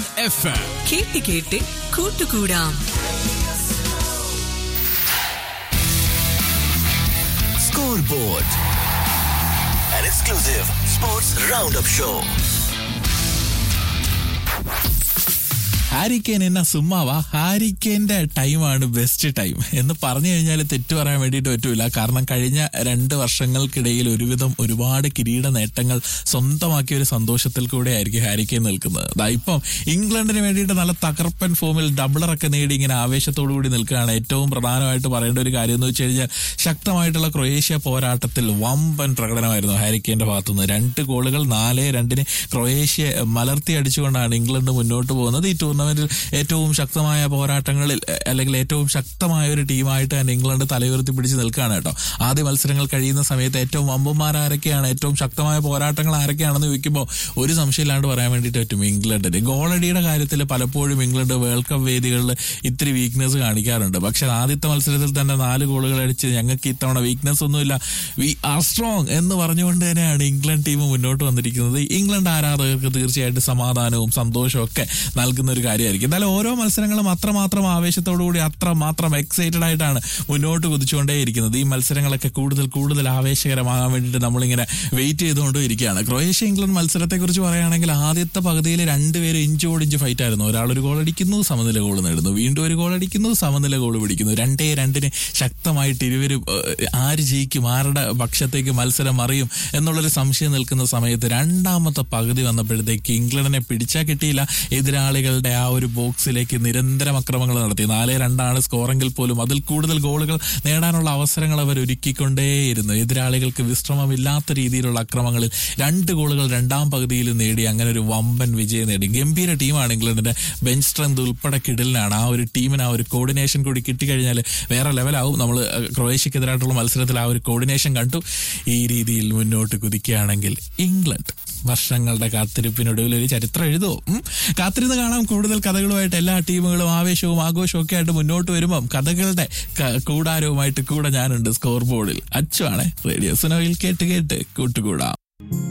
F M കേട്ട് കേട്ട് കൂട്ടുകൂടാം Scoreboard, an exclusive sports roundup show. ഹാരിക്കേൻ എന്ന സുമ്മാവാ ഹാരിക്കേന്റെ ടൈമാണ് ബെസ്റ്റ് ടൈം എന്ന് പറഞ്ഞു കഴിഞ്ഞാൽ തെറ്റു പറയാൻ വേണ്ടിയിട്ട് പറ്റൂല കാരണം കഴിഞ്ഞ രണ്ട് വർഷങ്ങൾക്കിടയിൽ ഒരുവിധം ഒരുപാട് കിരീട നേട്ടങ്ങൾ സ്വന്തമാക്കിയ ഒരു സന്തോഷത്തിൽ കൂടെ ആയിരിക്കും ഹാരിക്കേൻ നിൽക്കുന്നത് ദാ ഇപ്പം ഇംഗ്ലണ്ടിന് വേണ്ടിയിട്ട് നല്ല തകർപ്പൻ ഫോമിൽ ഡബിളറൊക്കെ നേടി ഇങ്ങനെ ആവേശത്തോടു കൂടി നിൽക്കുകയാണ് ഏറ്റവും പ്രധാനമായിട്ട് പറയേണ്ട ഒരു കാര്യം എന്ന് വെച്ച് കഴിഞ്ഞാൽ ശക്തമായിട്ടുള്ള ക്രൊയേഷ്യ പോരാട്ടത്തിൽ വമ്പൻ പ്രകടനമായിരുന്നു ഹാരിക്കേന്റെ ഭാഗത്തുനിന്ന് രണ്ട് ഗോളുകൾ നാല് രണ്ടിന് ക്രൊയേഷ്യ മലർത്തി അടിച്ചുകൊണ്ടാണ് ഇംഗ്ലണ്ട് മുന്നോട്ട് പോകുന്നത് ഈ ടൂർണമെന്റിൽ ഏറ്റവും ശക്തമായ പോരാട്ടങ്ങളിൽ എ, അല്ലെങ്കിൽ ഏറ്റവും ശക്തമായ ഒരു ടീമായിട്ട് തന്നെ ഇംഗ്ലണ്ട് തലയുയർത്തി പിടിച്ച് നിൽക്കുകയാണ് കേട്ടോ ആദ്യ മത്സരങ്ങൾ കഴിയുന്ന സമയത്ത് ഏറ്റവും വമ്പന്മാർ ആരൊക്കെയാണ് ഏറ്റവും ശക്തമായ പോരാട്ടങ്ങൾ ആരൊക്കെയാണെന്ന് ചോദിക്കുമ്പോൾ ഒരു സംശയമില്ലാണ്ട് പറയാൻ വേണ്ടിയിട്ട് പറ്റും ഇംഗ്ലണ്ടിന് ഗോളടിയുടെ കാര്യത്തിൽ പലപ്പോഴും ഇംഗ്ലണ്ട് വേൾഡ് കപ്പ് വേദികളിൽ ഇത്തിരി വീക്ക്നെസ് കാണിക്കാറുണ്ട് പക്ഷെ ആദ്യത്തെ മത്സരത്തിൽ തന്നെ നാല് ഗോളുകൾ അടിച്ച് ഞങ്ങൾക്ക് ഇത്തവണ വീക്ക്നെസ് ഒന്നുമില്ല വി ആർ സ്ട്രോങ് എന്ന് പറഞ്ഞുകൊണ്ട് തന്നെയാണ് ഇംഗ്ലണ്ട് ടീം മുന്നോട്ട് വന്നിരിക്കുന്നത് ഇംഗ്ലണ്ട് ആരാധകർക്ക് തീർച്ചയായിട്ടും സമാധാനവും സന്തോഷവും ഒക്കെ നൽകുന്ന ഒരു കാര്യമായിരിക്കും എന്നാലും ഓരോ മത്സരങ്ങളും അത്രമാത്രം ആവേശത്തോടു കൂടി അത്രമാത്രം എക്സൈറ്റഡ് ആയിട്ടാണ് മുന്നോട്ട് കുതിച്ചുകൊണ്ടേയിരിക്കുന്നത് ഈ മത്സരങ്ങളൊക്കെ കൂടുതൽ കൂടുതൽ ആവേശകരമാകാൻ വേണ്ടിയിട്ട് നമ്മളിങ്ങനെ വെയിറ്റ് ചെയ്തുകൊണ്ടും ഇരിക്കുകയാണ് ക്രൊയേഷ്യ ഇംഗ്ലണ്ട് മത്സരത്തെക്കുറിച്ച് പറയുകയാണെങ്കിൽ ആദ്യത്തെ പകുതിയിൽ രണ്ടുപേരും ഇഞ്ചോടിഞ്ച് ഫൈറ്റ് ആയിരുന്നു ഒരാൾ ഒരു ഗോൾ അടിക്കുന്നു സമനില ഗോൾ നേടുന്നു വീണ്ടും ഒരു ഗോൾ അടിക്കുന്നു സമനില ഗോൾ പിടിക്കുന്നു രണ്ടേ രണ്ടിന് ശക്തമായിട്ട് ഇരുവരും ഏഹ്, ആര് ജയിക്കും ആരുടെ പക്ഷത്തേക്ക് മത്സരം അറിയും എന്നുള്ളൊരു സംശയം നിൽക്കുന്ന സമയത്ത് രണ്ടാമത്തെ പകുതി വന്നപ്പോഴത്തേക്ക് ഇംഗ്ലണ്ടിനെ പിടിച്ചാൽ കിട്ടിയില്ല എതിരാളികളുടെ ആ ഒരു ബോക്സിലേക്ക് നിരന്തരം അക്രമങ്ങൾ നടത്തി നാല് രണ്ടാണ് സ്കോറെങ്കിൽ പോലും അതിൽ കൂടുതൽ ഗോളുകൾ നേടാനുള്ള അവസരങ്ങൾ അവർ ഒരുക്കിക്കൊണ്ടേയിരുന്നു എതിരാളികൾക്ക് വിശ്രമമില്ലാത്ത രീതിയിലുള്ള അക്രമങ്ങളിൽ രണ്ട് ഗോളുകൾ രണ്ടാം പകുതിയിൽ നേടി അങ്ങനെ ഒരു വമ്പൻ വിജയം നേടി ഗംഭീര ടീമാണ് ഇംഗ്ലണ്ടിന്റെ ബെഞ്ച് സ്ട്രെങ്ത് ഉൾപ്പെടെ കിടലിനാണ് ആ ഒരു ടീമിന് ആ ഒരു കോർഡിനേഷൻ കൂടി കിട്ടിക്കഴിഞ്ഞാൽ വേറെ ലെവലാവും നമ്മൾ ക്രൊയേഷ്യക്കെതിരായിട്ടുള്ള മത്സരത്തിൽ ആ ഒരു കോർഡിനേഷൻ കണ്ടു ഈ രീതിയിൽ മുന്നോട്ട് കുതിക്കുകയാണെങ്കിൽ ഇംഗ്ലണ്ട് വർഷങ്ങളുടെ കാത്തിരിപ്പിനൊടുവിൽ ഒരു ചരിത്രം എഴുതുമോ ഉം? കാത്തിരുന്ന് കാണാം കൂടുതൽ കഥകളുമായിട്ട് എല്ലാ ടീമുകളും ആവേശവും ആഘോഷവും ഒക്കെ ആയിട്ട് മുന്നോട്ട് വരുമ്പം കഥകളുടെ ക- കൂടാരവുമായിട്ട് കൂടെ ഞാനുണ്ട് സ്കോർ ബോർഡിൽ അച്ചുവാണ് റേഡിയോ സുനോയിൽ കേട്ട് കേട്ട് കൂട്ടുകൂടാം